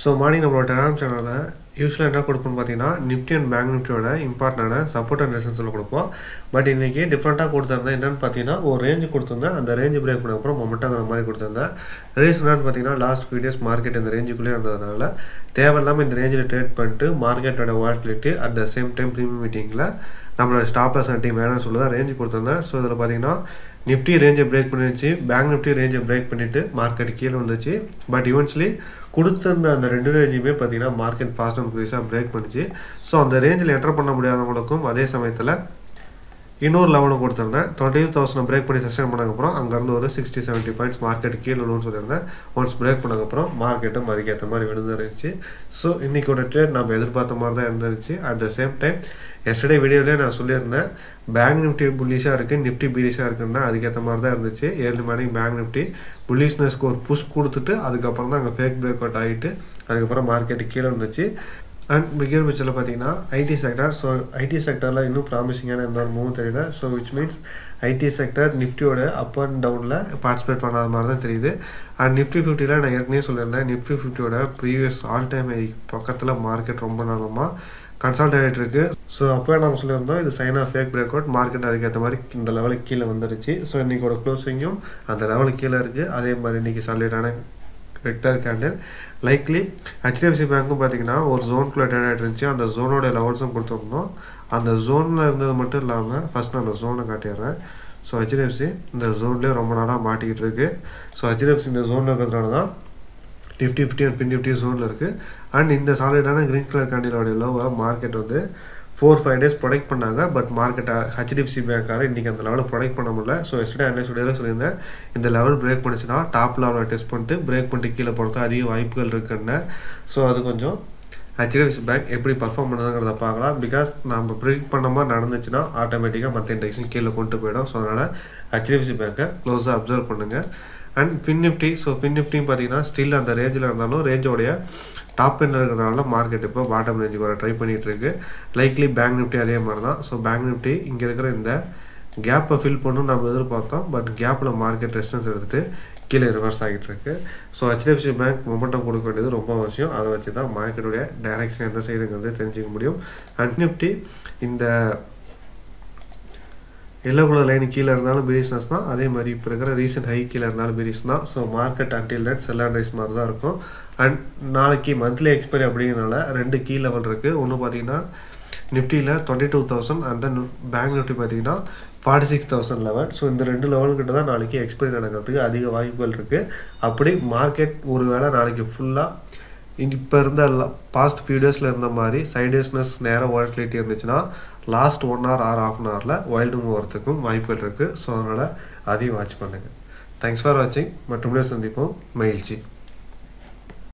so morning நம்மளோட டெலாம் சேனலில் யூஸ்வலாக என்ன கொடுப்போம்னு பார்த்தீங்கன்னா நிஃப்டி அண்ட் பேங்க் நிஃப்டியோட இம்பார்ட்டண்டான சப்போர்ட் அண்ட் ரெசன்ஸில் கொடுப்போம் பட் இன்றைக்கி டிஃப்ரெண்ட்டாக கொடுத்துருந்தேன் என்னென்னு பார்த்தீங்கன்னா ஒரு ரேஞ்சு கொடுத்துருந்தேன் அந்த ரேஞ்சு பிரேக் பண்ண அப்புறம் மொமெண்டாங்கிற மாதிரி கொடுத்துருந்தேன் ரீசன் என்னன்னு பார்த்தீங்கன்னா லாஸ்ட் ஃபீw டேஸ் மார்க்கெட் இந்த ரேஞ்சுக்குள்ளே இருந்ததுனால தேவையில்லாமல் இந்த ரேஞ்சில் ட்ரேட் பண்ணிட்டு மார்க்கெட்டோட volatility at the same time premium மீட்டிங்கில் நம்மளோட ஸ்டாப் லாஸ் அண்டிங் வேணாம்னு சொல்லி தான் ரேஞ்சு கொடுத்துருந்தேன் ஸோ இதில் பார்த்தீங்கன்னா நிஃப்டி ரேஞ்சை பிரேக் பண்ணிடுச்சு பேங்க் நிஃப்டி ரேஞ்சை பிரேக் பண்ணிவிட்டு மார்க்கெட் கீழே வந்துச்சு பட் இவென்ச்சுவலி கொடுத்துருந்த அந்த ரெண்டு ரேஞ்சுமே பார்த்தீங்கன்னா மார்க்கெட் ஃபாஸ்ட் அண்ட் ஃப்ரீஸாக பிரேக் பண்ணிச்சு ஸோ அந்த ரேஞ்சில் என்டர் பண்ண முடியாதவங்களுக்கும் அதே சமயத்தில் இன்னொரு லெவலும் கொடுத்துருந்தேன் டுவெண்ட்டி தௌசண்ட் பிரேக் பண்ணி சஸ்டைன் பண்ணதுக்கப்புறம் அங்கேருந்து ஒரு சிக்ஸ்டி செவன்ட்டி பாயிண்ட்ஸ் மார்க்கெட் கீழே விழுன்னு சொல்லியிருந்தேன் ஒன்ஸ் பிரேக் பண்ணதுக்கப்புறம் மார்க்கெட்டும் அதுக்கேற்ற மாதிரி விழுந்துருந்துச்சு ஸோ இன்றைக்கோட ட்ரேட் நம்ம எதிர்பார்த்த மாதிரி தான் இருந்துருச்சு at the same time yesterday வீடியோலேயே நான் சொல்லியிருந்தேன் பேங்க் நிஃப்டி புல்லிஷாக இருக்குது நிஃப்டி பீலிஷாக இருக்குன்னா அதுக்கேற்ற மாதிரி தான் இருந்துச்சு ஏர்லி மார்னிங் பேங்க் நிஃப்டி புல்லிஷ்னஸ்க்கு ஒரு புஷ் கொடுத்துட்டு அதுக்கப்புறம் தான் அங்கே ஃபேக் பிரேக் அவுட் ஆகிட்டு அதுக்கப்புறம் மார்க்கெட்டு கீழே இருந்துச்சு அண்ட் பிகர் பிக்சரில் பார்த்தீங்கன்னா ஐடி செக்டர் ஸோ ஐடி செக்டரில் இன்னும் ப்ராமிசிங்கான எந்த ஒரு மூவும் தெரியல so which means IT sector நிஃப்டியோட அப் அண்ட் டவுனில் பார்ட்டிசிபேட் பண்ணாத மாதிரி தான் தெரியுது அண்ட் நிஃப்டி ஃபிஃப்டியில் நான் ஏற்கனவே சொல்லியிருந்தேன் நிஃப்டி ஃபிஃப்டியோட ப்ரீவியஸ் ஆல் டைம் பக்கத்தில் மார்க்கெட் ரொம்ப நாளமாக கன்சல்ட் ஆகிட்டு இருக்கு ஸோ அப்போ நம்ம சொல்லியிருந்தோம் இது sign of fake breakout market அதுக்கேற்ற மாதிரி இந்த லெவலுக்கு கீழே வந்துருச்சு ஸோ இன்றைக்கோட க்ளோசிங்கும் அந்த லெவலுக்கு கீழே இருக்குது அதே மாதிரி இன்றைக்கி சாலிடான வெக்டர் கேண்டில் லைக்லி ஹெச்டிஎஃப்சி பேங்க்கும் பார்த்தீங்கன்னா ஒரு ஜோனுக்குள்ளே ட்ரேட் ஆகிட்டு இருந்துச்சு அந்த ஜோனோட லெவல்ஸும் கொடுத்துருந்தோம் அந்த ஜோனில் இருந்தது மட்டும் இல்லாமல் ஃபஸ்ட் நான் அந்த ஜோனை காட்டிடுறேன் ஸோ ஹெச்டிஎஃப்சி இந்த ஜோன்லேயே ரொம்ப நாளாக மாட்டிக்கிட்டு இருக்குது ஸோ ஹெச்டிஎஃப்சி இந்த ஜோனில் இருக்கிறதுனால தான் Nifty fifty and Fin Nifty ஜோனில் இருக்குது அண்ட் இந்த சாலிடான க்ரீன் கலர் கேண்டிலோட லோவை மார்க்கெட் வந்து ஃபோர் ஃபைவ் டேஸ் ப்ரொடெக்ட் பண்ணாங்க பட் மார்க்கெட்டை ஹெச்டிஎஃப்சி பேங்க்காக இன்றைக்கி அந்த லெவலில் ப்ரொடெக்ட் பண்ண முடியல ஸோ எஸ்டே அன்னைஸ் வீடியோவில் சொல்லியிருந்தேன் இந்த லெவல் பிரேக் பண்ணிச்சுன்னா டாப் லெவலில் டெஸ்ட் பண்ணிட்டு பிரேக் பண்ணிட்டு கீழே போகிறது அதிக வாய்ப்புகள் இருக்குன்னு ஸோ அது கொஞ்சம் ஹெச்டிஎஃப்சி பேங்க் எப்படி பர்ஃபார்ம் பண்ணுறதுங்கிறத பார்க்கலாம் பிகாஸ் நம்ம ப்ரிடிக்ட் பண்ண மாதிரி நடந்துச்சுன்னா ஆட்டோமேட்டிக்காக மற்ற இண்டெக்ஸும் கீழே கொண்டு போயிடும் ஸோ அதனால் ஹெச்டிஎஃப்சி பேங்க்கை க்ளோஸாக அப்சர்வ் பண்ணுங்கள் and Fin Nifty so Fin நிஃப்டியும் பார்த்தீங்கன்னா ஸ்டில் அந்த ரேஞ்சில் இருந்தாலும் ரேஞ்சோடைய டாப் எண்ட் இருக்கிறதுனால மார்க்கெட் இப்போ பாட்டம் ரேஞ்சுக்கு வர ட்ரை பண்ணிகிட்டு இருக்கு லைக்லி பேங்க் நிஃப்டி அதே மாதிரி தான் ஸோ பேங்க் நிஃப்டி இங்கே இருக்கிற இந்த கேப்பை ஃபில் பண்ணணும் நம்ம எதிர்பார்த்தோம் பட் கேப்பில் மார்க்கெட் ரெஸ்டன்ஸ் எடுத்துகிட்டு கீழே ரிவர்ஸ் ஆகிட்டு இருக்கு ஸோ ஹெச்டிஎஃப்சி பேங்க் மொமெண்டம் கொடுக்க வேண்டியது ரொம்ப அவசியம் அதை வச்சு தான் மார்க்கெட்டுடைய டைரக்ஷன் எந்த சைடுங்கிறது தெரிஞ்சிக்க முடியும் அண்ட் நிஃப்டி இந்த எல்லோ கலர் லைன் கீழே இருந்தாலும் பிரிஸ்னஸ் தான் அதே மாதிரி இப்போ இருக்கிற ரீசெண்ட் ஹை கீழே இருந்தாலும் பிரிஸ் தான் so market until that sell and rise மாதிரி தான் இருக்கும் அண்ட் நாளைக்கு மந்த்லி எக்ஸ்பைரி அப்படிங்கிறனால ரெண்டு கீ லெவல் இருக்குது ஒன்று பார்த்தீங்கன்னா நிஃப்டியில் twenty two thousand and then bank Nifty பார்த்தீங்கன்னா forty six thousand level so இந்த ரெண்டு லெவல்கிட்ட தான் நாளைக்கு எக்ஸ்பைரி நடக்கிறதுக்கு அதிக வாய்ப்புகள் இருக்குது அப்படி மார்க்கெட் ஒரு வேளை நாளைக்கு ஃபுல்லாக இப்போ இருந்த பாஸ்ட் ஃபியூ டேஸில் இருந்த மாதிரி சைடேஸ்னஸ் நேரம் வால்டிலிட்டி இருந்துச்சுன்னா last one hour or half an ஹவரில் வைல்டு மூவ் வரத்துக்கும் வாய்ப்புகள் இருக்குது ஸோ அதனால் அதையும் வாட்ச் பண்ணுங்கள் தேங்க்ஸ் ஃபார் வாட்சிங் மற்றும் சந்திப்போம் மகிழ்ச்சி